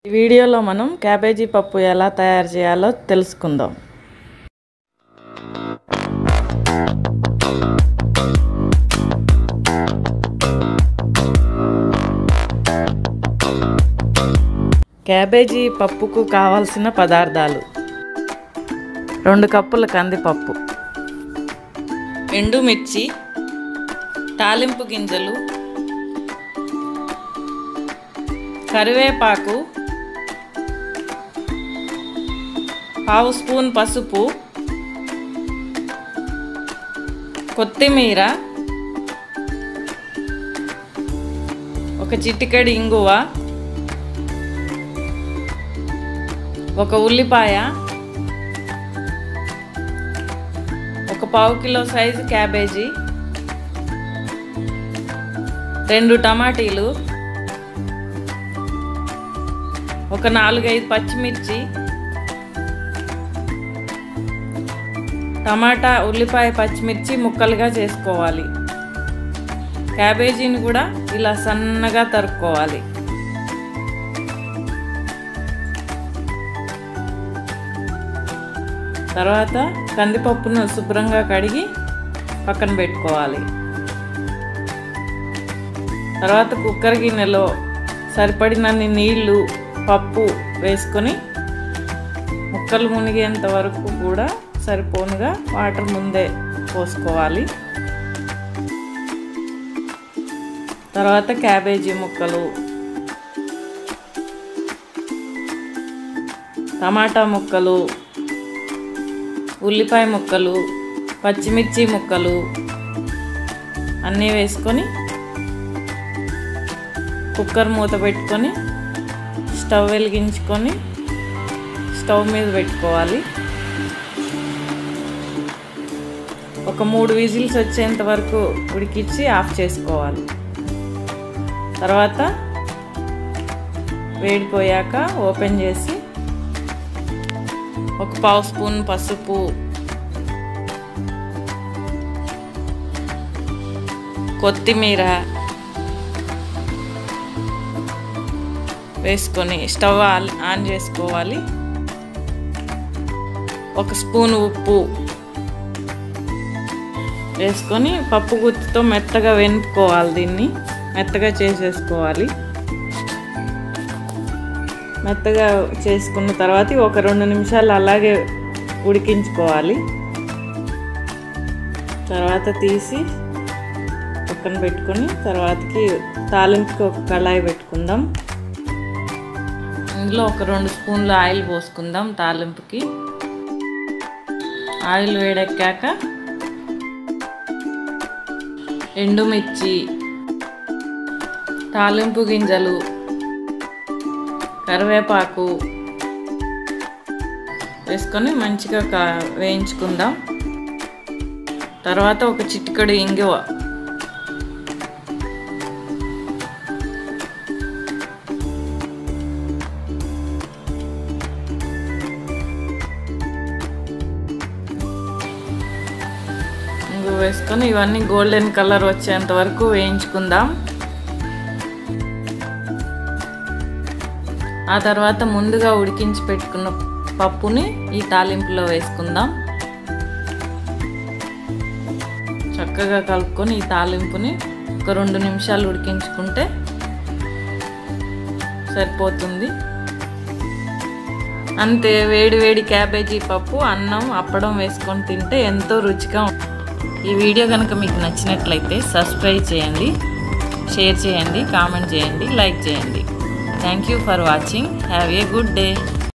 ఈ వీడియోలో మనం క్యాబేజీ పప్పు ఎలా తయారు చేయాలో తెలుసుకుందాం క్యాబేజీ పప్పుకు కావాల్సిన పదార్థాలు రెండు కప్పుల కందిపప్పు ఎండుమిర్చి తాలింపు గింజలు కరివేపాకు పావు స్పూన్ పసుపు కొత్తిమీర ఒక చిటికెడు ఇంగువ ఒక ఉల్లిపాయ ఒక పావు కిలో సైజు క్యాబేజీ రెండు టమాటీలు ఒక నాలుగైదు పచ్చిమిర్చి టమాటా ఉల్లిపాయ పచ్చిమిర్చి ముక్కలుగా చేసుకోవాలి క్యాబేజీని కూడా ఇలా సన్నగా తరుక్కోవాలి తర్వాత కందిపప్పును శుభ్రంగా కడిగి పక్కన పెట్టుకోవాలి తర్వాత కుక్కర్ గిన్నెలో సరిపడినన్ని నీళ్లు పప్పు వేసుకొని ముక్కలు మునిగేంత వరకు కూడా సరిపోనుగా వాటర్ ముందే పోసుకోవాలి తర్వాత క్యాబేజీ ముక్కలు టమాటా ముక్కలు ఉల్లిపాయ ముక్కలు పచ్చిమిర్చి ముక్కలు అన్నీ వేసుకొని కుక్కర్ మూత పెట్టుకొని స్టవ్ వెలిగించుకొని స్టవ్ మీద పెట్టుకోవాలి ఒక మూడు విజిల్స్ వచ్చేంత వరకు ఉడికిచ్చి ఆఫ్ చేసుకోవాలి తర్వాత వేడిపోయాక ఓపెన్ చేసి ఒక పావు స్పూన్ పసుపు కొత్తిమీర వేసుకొని స్టవ్ ఆన్ చేసుకోవాలి ఒక స్పూన్ ఉప్పు వేసుకొని పప్పు గుత్తితో మెత్తగా వెనుపుకోవాలి దీన్ని మెత్తగా చేసేసుకోవాలి మెత్తగా చేసుకున్న తర్వాత ఒక రెండు నిమిషాలు అలాగే ఉడికించుకోవాలి తర్వాత తీసి పక్కన పెట్టుకొని తర్వాతకి తాలింపుకి ఒక కళాయి పెట్టుకుందాం ఇందులో ఒక రెండు స్పూన్ల ఆయిల్ పోసుకుందాం తాలింపుకి ఆయిల్ వేడెక్కాక ఎండుమిర్చి తాలింపు గింజలు కరివేపాకు వేసుకొని మంచిగా వేయించుకుందాం తర్వాత ఒక చిటికడు ఇంగువ ఇంగువ వేసుకొని ఇవన్నీ గోల్డెన్ కలర్ వచ్చేంత వరకు వేయించుకుందాం ఆ తర్వాత ముందుగా ఉడికించి పెట్టుకున్న పప్పుని ఈ తాలింపులో వేసుకుందాం చక్కగా కలుపుకొని ఈ తాలింపుని ఒక రెండు నిమిషాలు ఉడికించుకుంటే సరిపోతుంది అంతే వేడి వేడి క్యాబేజీ పప్పు అన్నం అప్పడం వేసుకొని తింటే ఎంతో రుచిగా ఉంటుంది ఈ వీడియో కనుక మీకు నచ్చినట్లయితే సబ్స్క్రైబ్ చేయండి షేర్ చేయండి కామెంట్ చేయండి లైక్ చేయండి thank you for watching have a good day